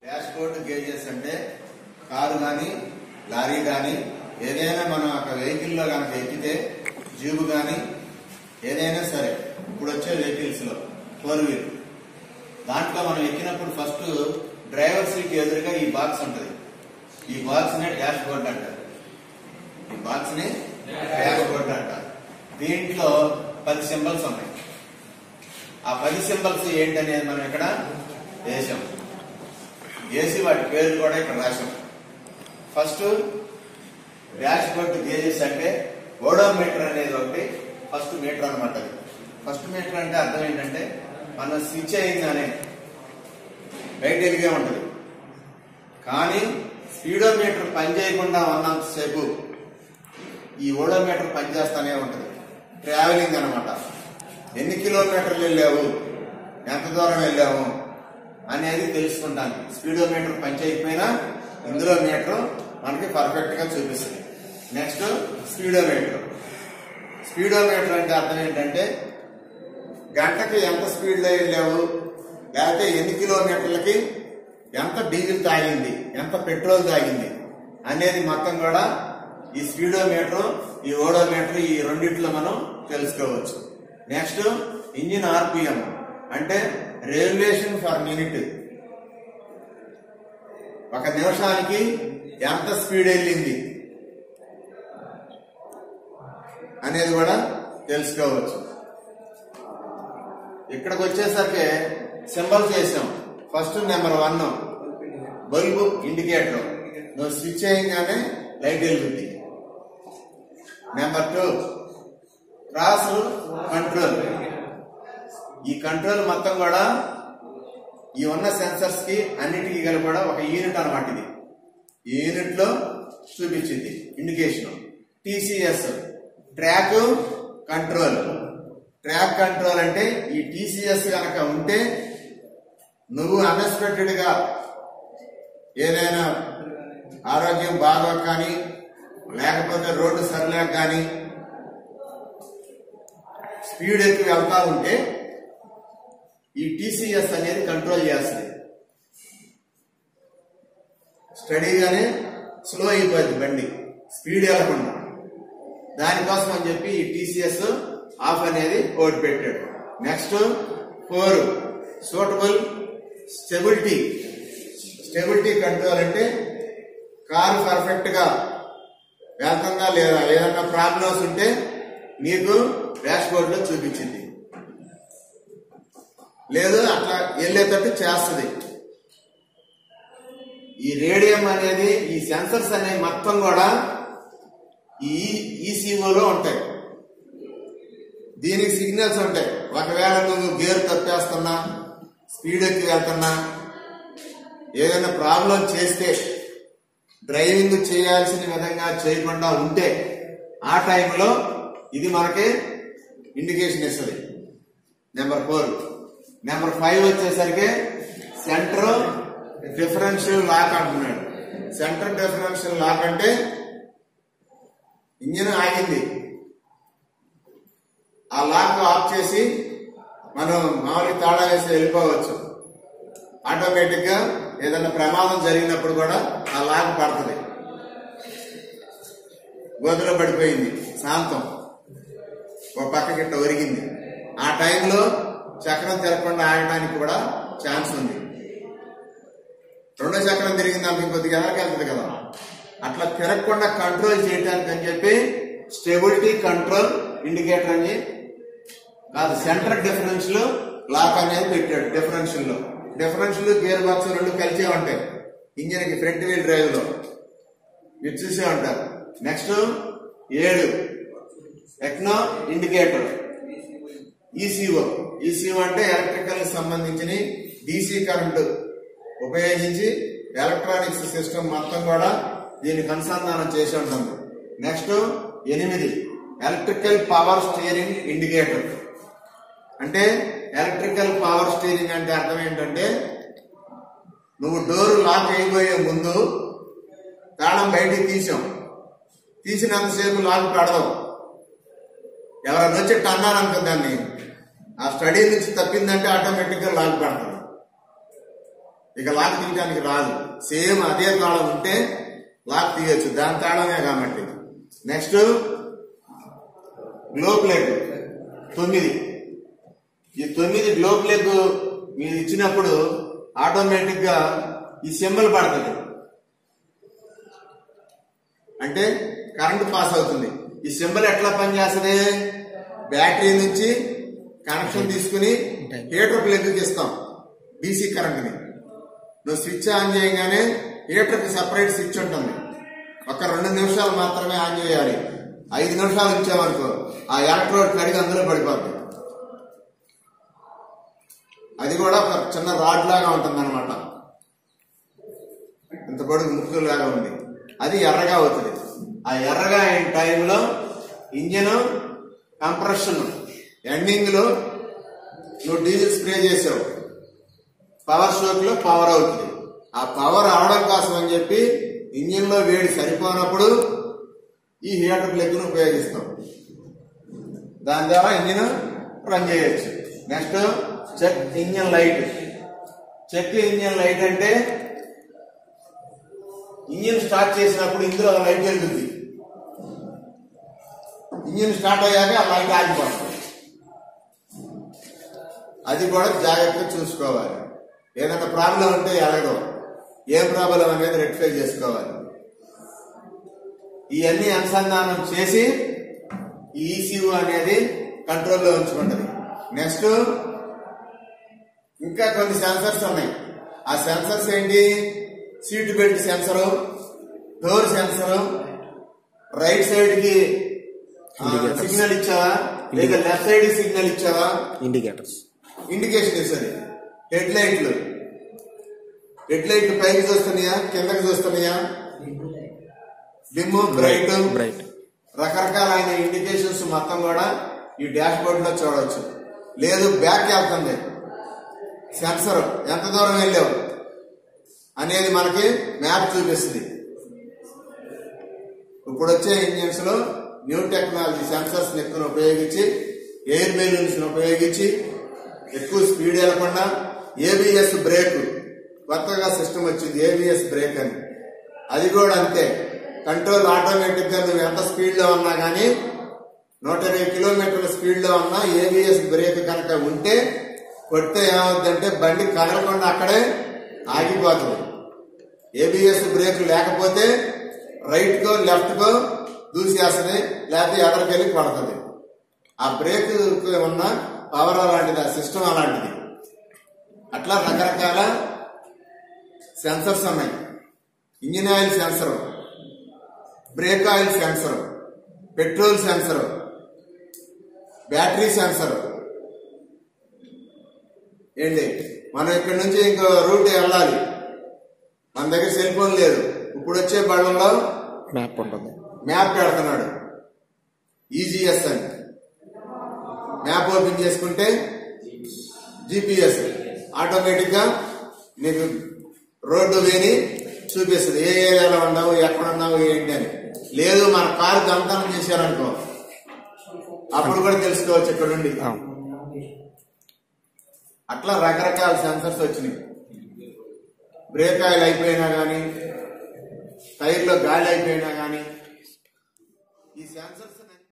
Dash dashboard gauges అంటే car కానీ lorry కానీ ఏదైనా మనం ఒక వెహికల్ లో కనుక ఎక్కితే జీబు కానీ ఏదైనా సరే ఇప్పుడు వచ్చే వెహికల్స్ లో ఫోర్ వీల్ దాంట్లో మనం ఎక్కినప్పుడు ఫస్ట్ డ్రైవర్ సీట్ ఎదురుగా ఈ బాక్స్ ఉంటది ఈ బాక్స్ నే డాష్ బోర్డ్ అంటారు ఈ బాక్స్ ని డాష్ బోర్డ్ అంటారు దీంట్లో పది సింబల్స్ ఉన్నాయి ఆ పది సింబల్స్ ఏంటనేది మనం ఇక్కడ వేసాం వేసి వాటి పేర్లు కూడా ఇక్కడ రాశాం ఫస్ట్ డాష్ బోర్డ్ గేజెస్ అంటే ఓడోమీటర్ అనేది ఒకటి ఫస్ట్ మీటర్ అనమాట అది ఫస్ట్ మీటర్ అంటే అర్థం ఏంటంటే మనం స్విచ్ అయిందనే బయట వెలిగే ఉంటది కానీ స్పీడోమీటర్ పని చేయకుండా ఉన్నంతసేపు ఈ ఓడోమీటర్ పనిచేస్తానే ఉంటది ట్రావెలింగ్ అనమాట ఎన్ని కిలోమీటర్లు వెళ్ళావు ఎంత దూరం వెళ్ళాము అనేది తెలుసుకుంటాను స్పీడోమీటర్ పని చేయకపోయినా ఇందులో మీటర్ మనకి పర్ఫెక్ట్ గా చూపిస్తుంది నెక్స్ట్ స్పీడోమీటర్ స్పీడోమీటర్ అంటే అర్థం ఏంటంటే గంటకి ఎంత స్పీడ్ లో వెళ్ళావు లేకపోతే ఎన్ని కిలోమీటర్లకి ఎంత డీజిల్ తాగింది ఎంత పెట్రోల్ తాగింది అనేది మొత్తం కూడా ఈ స్పీడోమీటర్ ఈ ఓడోమీటర్ ఈ రెండిట్లో మనం తెలుసుకోవచ్చు నెక్స్ట్ ఇంజిన్ ఆర్పిఎం అంటే రెగ్యులేషన్ ఫర్ మినిట్ ఒక నిమిషానికి ఎంత స్పీడ్ వెళ్ళింది అనేది కూడా తెలుసుకోవచ్చు ఇక్కడికి వచ్చేసరికి సింబల్స్ వేసాం first number one bulb indicator నువ్వు స్విచ్ చేయగానే లైట్ వెలుగుతుంది నెంబర్ టూ క్రాస్ కంట్రోల్ ఈ కంట్రోల్ మొత్తం కూడా ఈ ఉన్న సెన్సర్స్ కి అన్నిటికీ కలిపి కూడా ఒక యూనిట్ అనమాట ఇది ఈ యూనిట్ లో చూపించింది indication TCS track control track control అంటే ఈ టీసీఎస్ కనుక ఉంటే నువ్వు అన్ఎక్స్పెక్టెడ్ గా ఏదైనా ఆరోగ్యం బాగోక కానీ లేకపోతే రోడ్డు సరిలేక కానీ స్పీడ్ ఎక్కువ వెళ్తా ఉంటే ఈ టీసీఎస్ అనేది కంట్రోల్ చేస్తుంది స్టడీగానే స్లో అయిపోయింది బండి స్పీడ్ వెళ్ళకుండా దానికోసం అని చెప్పి ఈ టీసీఎస్ ఆఫ్ అనేది ఓటు పెట్టాడు next four suitable stability stability control అంటే కారు పర్ఫెక్ట్ గా వెళ్తుందా లేదా ఏదన్నా ప్రాబ్లమ్స్ ఉంటే మీకు డాష్ బోర్డ్ లో చూపించింది లేదు అట్లా వెళ్ళేటట్టు చేస్తుంది ఈ రేడియం అనేది ఈ సెన్సర్స్ అనేవి మొత్తం కూడా ఈ ఈసీఓలో ఉంటాయి దీనికి సిగ్నల్స్ ఉంటాయి ఒకవేళ నువ్వు గేర్ తప్పేస్తున్నా స్పీడ్ ఎక్కి వెళ్తున్నా ఏదైనా ప్రాబ్లం చేస్తే డ్రైవింగ్ చేయాల్సిన విధంగా చేయకుండా ఉంటే ఆ టైంలో ఇది మనకి ఇండికేషన్ ఇస్తుంది నెంబర్ ఫోర్ నెంబర్ ఫైవ్ వచ్చేసరికి సెంటర్ డిఫరెన్షియల్ లాక్ అంటున్నాడు సెంటర్ డిఫరెన్షియల్ లాక్ అంటే ఇంజిన్ ఆగింది ఆ లాక్ ఆఫ్ చేసి మనం మామూలుగా తాళా వేసి వెళ్ళిపోవచ్చు ఆటోమేటిక్ గా ఏదైనా ప్రమాదం జరిగినప్పుడు కూడా ఆ లాక్ పడుతుంది గోతులో పడిపోయింది శాంతం ఒక పక్క గిట్ట ఒరిగింది ఆ టైంలో చక్రం తిరగకుండా ఆగడానికి కూడా ఛాన్స్ ఉంది రెండో చక్రం తిరిగింది అనుకో కొద్దిగా ఎదరికి వెళ్తుంది కదా అట్లా తిరగకుండా కంట్రోల్ చేయడానికి అని చెప్పి స్టెబిలిటీ కంట్రోల్ ఇండికేటర్ అని కాదు సెంటర్ డిఫరెన్స్ లో లాక్ అనేది పెట్టాడు డిఫరెన్షియల్ లో డిఫరెన్షియల్ గేర్ బాక్స్ రెండు కలిసే ఉంటాయి ఇంజిన్ కి ఫ్రంట్ వీల్ డ్రైవ్ లో మీరు చూసే ఉంటారు నెక్స్ట్ ఏడు ఎక్నో ఇండికేటర్ ఈసీఓ ఈసీఓ అంటే ఎలక్ట్రికల్ సంబంధించిన డీసీ కరెంటు ఉపయోగించి ఎలక్ట్రానిక్స్ సిస్టమ్ మొత్తం కూడా దీనికి అనుసంధానం చేసి ఉంటుంది నెక్స్ట్ ఎనిమిది ఎలక్ట్రికల్ పవర్ స్టీరింగ్ ఇండికేటర్ అంటే ఎలక్ట్రికల్ పవర్ స్టీరింగ్ అంటే అర్థం ఏంటంటే నువ్వు డోర్ లాక్ అయిపోయే ముందు తాళం బయటికి తీసాం తీసినంతసేపు లాక్ పెడదాం ఎవరైనా వచ్చి టన్నారనుకో దాన్ని ఆ స్టడీ నుంచి తప్పిందంటే ఆటోమేటిక్ గా లాక్ పెడతాం ఇక లాక్ తీయడానికి రాదు సేమ్ అదే తాళం ఉంటే లాక్ తీయొచ్చు దాని తాళమే కాబట్టి నెక్స్ట్ గ్లో ప్లేట్ తొమ్మిది ఈ తొమ్మిది గ్లో ప్లేట్ మీరు ఇచ్చినప్పుడు ఆటోమేటిక్ గా ఈ సింబల్ పడుతుంది అంటే కరెంట్ పాస్ అవుతుంది ఈ సింబల్ ఎట్లా పనిచేస్తుంది బ్యాటరీ నుంచి కనెక్షన్ తీసుకుని హీటర్ ప్లగ్ ఇస్తాం డీసీ కరెంట్ ని నువ్వు స్విచ్ ఆన్ చేయగానే హీటర్ కి సపరేట్ స్విచ్ ఉంటుంది ఒక రెండు నిమిషాలు మాత్రమే ఆన్ చేయాలి ఐదు నిమిషాలు ఇచ్చామనుకో ఆ ఎలక్ట్రోడ్ కడిగి అందులో పడిపోతుంది అది కూడా ఒక చిన్న రాడ్ లాగా ఉంటుంది అనమాట ఇంత పొడుగు ముక్కు లాగా ఉంది అది ఎర్రగా అవుతుంది ఆ ఎర్రగా అయిన టైంలో ఇంజిన్ కంప్రెషన్ ఎండింగ్ లో నువ్వు డీజిల్ స్ప్రే చేసావు పవర్ షోక్ లో పవర్ అవుతుంది ఆ పవర్ అవడం కోసం అని చెప్పి ఇంజిన్ లో వేడి సరిపోనప్పుడు ఈ హీటర్ ప్లగ్ ను ఉపయోగిస్తాం దాని ద్వారా ఇంజిన్ రన్ చేయొచ్చు next check engine light check engine light అంటే ఇంజిన్ స్టార్ట్ చేసినప్పుడు ఇందులో లైట్ వెళ్తుంది ఇంజిన్ స్టార్ట్ అయ్యాక ఆ లైట్ ఆగిపోతుంది అది కూడా జాగ్రత్తగా చూసుకోవాలి ఏదైనా ప్రాబ్లం ఉంటే ఎలాగో ఏం ప్రాబ్లం అనేది రెక్టిఫై చేసుకోవాలి ఇవన్నీ అనుసంధానం చేసి ఈ ఈసీయూ అనేది కంట్రోల్లో ఉంచుకుంటది నెక్స్ట్ ఇంకా కొన్ని సెన్సర్స్ ఉన్నాయి ఆ సెన్సర్స్ ఏంటి seat belt sensor door sensor right side కి Indicators. సిగ్నల్ ఇచ్చావా లేదా లెఫ్ట్ సైడ్ సిగ్నల్ ఇచ్చావా ఇండికేటర్స్ ఇండికేషన్ ఇస్తుంది హెడ్ లైట్లు హెడ్ లైట్లు పైకి చూస్తున్నాయా కిందకి చూస్తున్నాయా డిమ్ బ్రైట్ బ్రైట్ రకరకాలైన ఇండికేషన్స్ మొత్తం కూడా ఈ డాష్ బోర్డ్ లో చూడవచ్చు లేదు బ్యాక్ వెళ్తుంది సెన్సర్ ఎంత దూరం వెళ్ళావు అనేది మనకి మ్యాప్ చూపిస్తుంది ఇప్పుడు వచ్చే ఇంజిన్స్ లో న్యూ టెక్నాలజీ సెన్సర్స్ ఎక్కువ ఉపయోగించి ఎయిర్ బెలూన్స్ ఉపయోగించి ఎక్కువ స్పీడ్ వెళ్లకుండా ఏబిఎస్ బ్రేక్ కొత్తగా సిస్టమ్ వచ్చింది ఏబిఎస్ బ్రేక్ అని అది కూడా అంతే కంట్రోల్ ఆటోమేటిక్ గా నువ్వు ఎంత స్పీడ్ లో ఉన్నా గానీ నూట ఇరవై కిలోమీటర్ల స్పీడ్ లో ఉన్నా ఏబిఎస్ బ్రేక్ కనుక ఉంటే కొడితే ఏమవుతుందంటే బండి కదలకుండా అక్కడే ఆగిపోతుంది ఏబిఎస్ బ్రేక్ లేకపోతే రైట్ కో లెఫ్ట్ కో దూసేస్తుంది లేకపోతే ఎదరికెళ్ళి పడుతుంది ఆ బ్రేక్ ఉన్న పవర్ అలాంటిది ఆ సిస్టమ్ అలాంటిది అట్లా రకరకాల సెన్సర్స్ ఉన్నాయి engine oil sensor brake oil sensor petrol sensor battery sensor ఏంటి మనం ఇక్కడ నుంచి ఇంకో రూట్ వెళ్ళాలి మన దగ్గర సెల్ ఫోన్ లేదు ఇప్పుడు వచ్చే బళ్ళలో మ్యాప్ ఉంటుంది మ్యాప్ పెడుతున్నాడు ఈజీఎస్ అని మ్యాప్ ఓపెన్ చేసుకుంటే జిపిఎస్ ఆటోమేటిక్ గా నీకు రోడ్డు వేని చూపిస్తుంది ఏ ఏరియాలో ఉన్నావు ఎక్కడ ఉన్నావు ఏంటి అని లేదు మన కారు దొంగతనం చేశారనుకో అప్పుడు కూడా తెలుసుకోవచ్చు ఇక్కడ నుండి ఆ, అట్లా రకరకాల సెన్సర్స్ వచ్చినాయి బ్రేక్ ఆయిల్ అయిపోయినా గానీ టైర్లో గాలి అయిపోయినా గానీ ఈ సెన్సర్స్